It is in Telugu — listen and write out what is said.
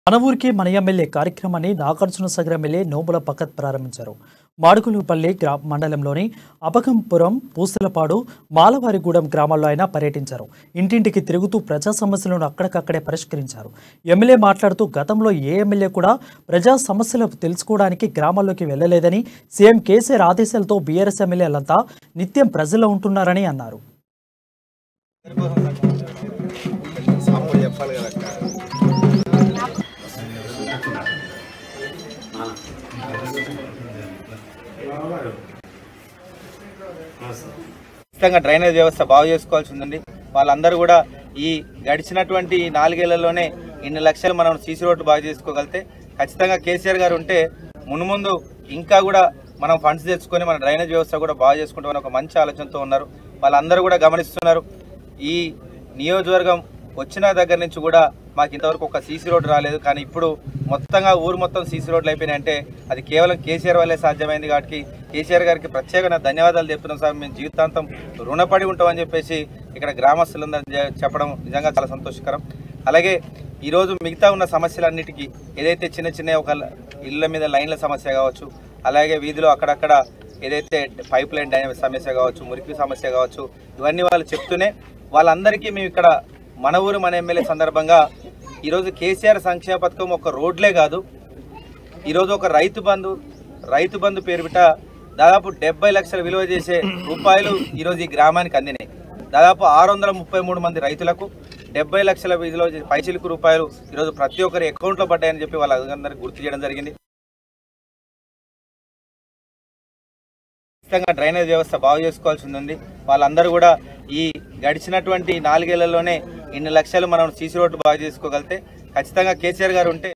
మన ఊరికి మన ఎమ్మెల్యే కార్యక్రమాన్ని నాగార్జున సాగర్ ఎమ్మెల్యే నోముల భగత్ ప్రారంభించారు మాడుగులపల్లి గ్రా మండలంలోని అపకంపురం పూసలపాడు మాలవారిగూడెం గ్రామాల్లో ఆయన పర్యటించారు ఇంటింటికి తిరుగుతూ ప్రజా సమస్యలను అక్కడికక్కడే పరిష్కరించారు ఎమ్మెల్యే మాట్లాడుతూ గతంలో ఏ ఎమ్మెల్యే కూడా ప్రజా సమస్యలు తెలుసుకోవడానికి గ్రామాల్లోకి వెళ్ళలేదని సీఎం కేసీఆర్ ఆదేశాలతో బీఆర్ఎస్ ఎమ్మెల్యేలంతా నిత్యం ప్రజల్లో ఉంటున్నారని అన్నారు సాంపు చెప్పాలి కదా అక్క. ఖచ్చితంగా డ్రైనేజ్ వ్యవస్థ బాగు చేసుకోవాల్సి ఉందండి వాళ్ళందరూ కూడా ఈ గడిచినటువంటి ఈ నాలుగేళ్లలోనే ఇన్ని లక్షలు మనం సీసీ రోడ్డు బాగు చేసుకోగలిగితే ఖచ్చితంగా కేసీఆర్ గారు ఉంటే మున్ముందు ఇంకా కూడా మనం ఫండ్స్ తెచ్చుకొని మన డ్రైనేజ్ వ్యవస్థ కూడా బాగు చేసుకుంటామని ఒక మంచి ఆలోచనతో ఉన్నారు వాళ్ళందరూ కూడా గమనిస్తున్నారు ఈ నియోజకవర్గం వచ్చిన దగ్గర నుంచి కూడా మాకు ఇంతవరకు ఒక సీసీ రోడ్డు రాలేదు కానీ ఇప్పుడు మొత్తంగా ఊరు మొత్తం సీసీ రోడ్లు అయిపోయినాయి అంటే అది కేవలం కేసీఆర్ వల్లే సాధ్యమైంది కాబట్టి కేసీఆర్ గారికి ప్రత్యేక నా ధన్యవాదాలు చెప్తున్నాం సార్ మేము జీవితాంతం రుణపడి ఉంటామని చెప్పేసి ఇక్కడ గ్రామస్తులందరూ చె- చెప్పడం నిజంగా చాలా సంతోషకరం అలాగే ఈరోజు మిగతా ఉన్న సమస్యలన్నిటికీ ఏదైతే చిన్న చిన్న ఒక ల- ఇళ్ళ మీద లైన్ల సమస్య కావచ్చు అలాగే వీధిలో అక్కడక్కడ ఏదైతే పైప్ లైన్ డై- సమస్య కావచ్చు మురికి సమస్య కావచ్చు ఇవన్నీ వాళ్ళు చెప్తూనే వాళ్ళందరికీ మేము ఇక్కడ మన ఊరు మన ఎమ్మెల్యే సందర్భంగా ఈరోజు కేసీఆర్ సంక్షేమ పథకం ఒక రోడ్లే కాదు ఈరోజు ఒక రైతు బంధు రైతు బంధు పేరుట దాదాపు డెబ్బై లక్షల విలువ చేసే రూపాయలు ఈరోజు ఈ గ్రామానికి అందినాయి దాదాపు ఆరు వందల ముప్పై మూడు మంది రైతులకు డెబ్బై లక్షల విలువ చేసే పైచిలుకు రూపాయలు ఈరోజు ప్రతి ఒక్కరి అకౌంట్లో పడ్డాయని చెప్పి వాళ్ళందరికీ గుర్తు చేయడం జరిగింది ఖచ్చితంగా డ్రైనేజ్ వ్యవస్థ బాగు చేసుకోవాల్సి ఉందండి వాళ్ళందరూ కూడా ఈ గడిచినటువంటి నాలుగేళ్లలోనే ఇన్ని లక్షలు మనం సీసీ రోడ్డు బాగు చేసుకోగలిగితే ఖచ్చితంగా కేసీఆర్ గారు ఉంటే